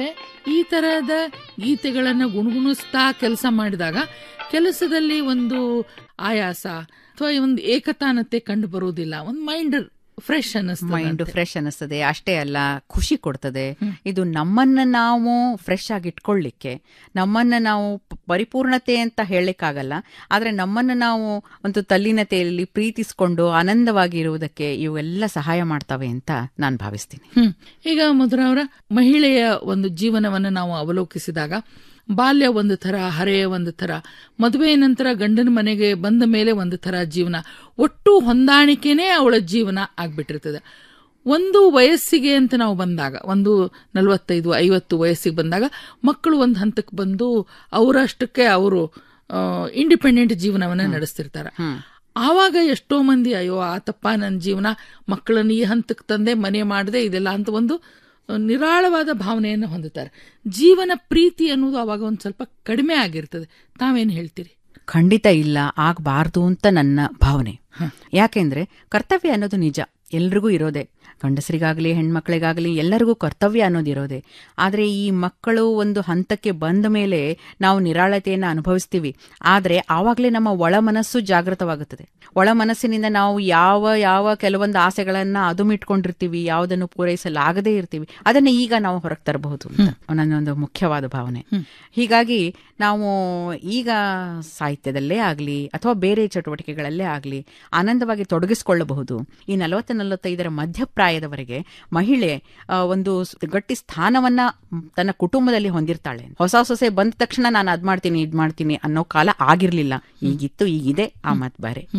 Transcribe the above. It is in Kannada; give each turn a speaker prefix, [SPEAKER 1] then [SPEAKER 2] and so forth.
[SPEAKER 1] ಈ ತರಹದ ಗೀತೆಗಳನ್ನು ಗುಣಗುಣಿಸ್ತಾ ಕೆಲಸ ಮಾಡಿದಾಗ ಕೆಲಸದಲ್ಲಿ ಒಂದು ಆಯಾಸ ಅಥವಾ ಒಂದು ಏಕತಾನತೆ ಕಂಡು ಬರುವುದಿಲ್ಲ ಒಂದು ಮೈಂಡ್ ಫ್ರೆಶ್
[SPEAKER 2] ಮೈಂಡ್
[SPEAKER 1] ಅನ್ನಿಸ್ತದೆ
[SPEAKER 2] ಫ್ರೆಶ್ ಅನಿಸ್ತದೆ ಅಷ್ಟೇ ಅಲ್ಲ ಖುಷಿ ಕೊಡ್ತದೆ ಇದು ನಮ್ಮನ್ನ ನಾವು ಫ್ರೆಶ್ ಆಗಿ ಇಟ್ಕೊಳ್ಳಿಕ್ಕೆ ನಮ್ಮನ್ನ ನಾವು ಪ- ಪರಿಪೂರ್ಣತೆ ಅಂತ ಹೇಳಲಿಕ್ಕಾಗಲ್ಲ ಆದ್ರೆ ನಮ್ಮನ್ನ ನಾವು ಒಂದು ತಲ್ಲಿನತೆಯಲ್ಲಿ ಪ್ರೀತಿಸ್ಕೊಂಡು ಆನಂದವಾಗಿ ಇರುವುದಕ್ಕೆ ಇವೆಲ್ಲ ಸಹಾಯ ಮಾಡ್ತವೆ ಅಂತ ನಾನು ಭಾವಿಸ್ತೀನಿ
[SPEAKER 1] ಹ್ಮ್ ಈಗ ಮಧುರ ಅವರ ಮಹಿಳೆಯ ಒಂದು ಜೀವನವನ್ನು ನಾವು ಅವಲೋಕಿಸಿದಾಗ ಬಾಲ್ಯ ಒಂದು ಥರ ಹರೆಯ ಒಂದು ಥರ ಮದುವೆಯ ನಂತರ ಗಂಡನ ಮನೆಗೆ ಬಂದ ಮೇಲೆ ಒಂದು ಥರ ಜೀವನ ಒಟ್ಟು ಹೊಂದಾಣಿಕೆನೇ ಅವಳ ಜೀವನ ಆಗ್ಬಿಟ್ಟಿರ್ತದೆ ಒಂದು ವಯಸ್ಸಿಗೆ ಅಂತ ನಾವು ಬಂದಾಗ ಒಂದು ನಲವತ್ತೈದು ಐವತ್ತು ವಯಸ್ಸಿಗೆ ಬಂದಾಗ ಮಕ್ಕಳು ಒಂದು ಹಂತಕ್ಕೆ ಬಂದು ಅವರಷ್ಟಕ್ಕೆ ಅವರು ಇಂಡಿಪೆಂಡೆಂಟ್ ಜೀವನವನ್ನ ನಡೆಸ್ತಿರ್ತಾರೆ ಆವಾಗ ಎಷ್ಟೋ ಮಂದಿ ಅಯ್ಯೋ ಆತಪ್ಪ ನನ್ನ ಜೀವನ ಮಕ್ಕಳನ್ನ ಈ ಹಂತಕ್ಕೆ ತಂದೆ ಮನೆ ಮಾಡದೆ ಇದೆಲ್ಲ ಅಂತ ಒಂದು ಆ, ನಿರಾಳವಾದ ಭಾವನೆಯನ್ನು ಹೊಂದುತ್ತಾರೆ ಜೀವನ ಪ್ರೀತಿ ಅನ್ನೋದು ಅವಾಗ ಒಂದು ಸ್ವಲ್ಪ ಕಡಿಮೆ ಆಗಿರ್ತದೆ ತಾವೇನು ಹೇಳ್ತೀರಿ
[SPEAKER 2] ಖಂಡಿತ ಇಲ್ಲ ಆಗಬಾರ್ದು ಅಂತ ನನ್ನ ಭಾವನೆ ಯಾಕೆಂದ್ರೆ ಕರ್ತವ್ಯ ಅನ್ನೋದು ನಿಜ ಎಲ್ರಿಗೂ ಇರೋದೆ ಗಂಡಸರಿಗಾಗಲಿ ಹೆಣ್ಮಕ್ಳಿಗಾಗಲಿ ಎಲ್ಲರಿಗೂ ಕರ್ತವ್ಯ ಅನ್ನೋದು ಇರೋದೆ ಆದರೆ ಈ ಮಕ್ಕಳು ಒಂದು ಹಂತಕ್ಕೆ ಬಂದ ಮೇಲೆ ನಾವು ನಿರಾಳತೆಯನ್ನು ಅನುಭವಿಸ್ತೀವಿ ಆದರೆ ಆವಾಗಲೇ ನಮ್ಮ ಒಳ ಮನಸ್ಸು ಜಾಗೃತವಾಗುತ್ತದೆ ಒಳ ಮನಸ್ಸಿನಿಂದ ನಾವು ಯಾವ ಯಾವ ಕೆಲವೊಂದು ಆಸೆಗಳನ್ನ ಅದುಮಿಟ್ಕೊಂಡಿರ್ತೀವಿ ಯಾವುದನ್ನು ಪೂರೈಸಲಾಗದೇ ಇರ್ತೀವಿ ಅದನ್ನ ಈಗ ನಾವು ಹೊರಗೆ ತರಬಹುದು ಅಂತ ನನ್ನೊಂದು ಮುಖ್ಯವಾದ ಭಾವನೆ ಹೀಗಾಗಿ ನಾವು ಈಗ ಸಾಹಿತ್ಯದಲ್ಲೇ ಆಗಲಿ ಅಥವಾ ಬೇರೆ ಚಟುವಟಿಕೆಗಳಲ್ಲೇ ಆಗಲಿ ಆನಂದವಾಗಿ ತೊಡಗಿಸಿಕೊಳ್ಳಬಹುದು ಈ ನಲವತ್ತು ನಲವತ್ತೈದರ ಮಧ್ಯಪ್ರಾಯದವರೆಗೆ ಮಹಿಳೆ ಆ, ಒಂದು ಸ್- ಗಟ್ಟಿ ಸ್ಥಾನವನ್ನ ಮ್, ತನ್ನ ಕುಟುಂಬದಲ್ಲಿ ಹೊಂದಿರ್ತಾಳೆ ಹೊಸ ಸೊಸೆ ಬಂದ ತಕ್ಷಣ ನಾನು ಅದ್ ಮಾಡ್ತೀನಿ ಇದ್ ಮಾಡ್ತೀನಿ ಅನ್ನೋ ಕಾಲ ಆಗಿರ್ಲಿಲ್ಲ ಈಗಿತ್ತು ಈಗಿದೆ ಆ ಮತ್ ಬೇರೆ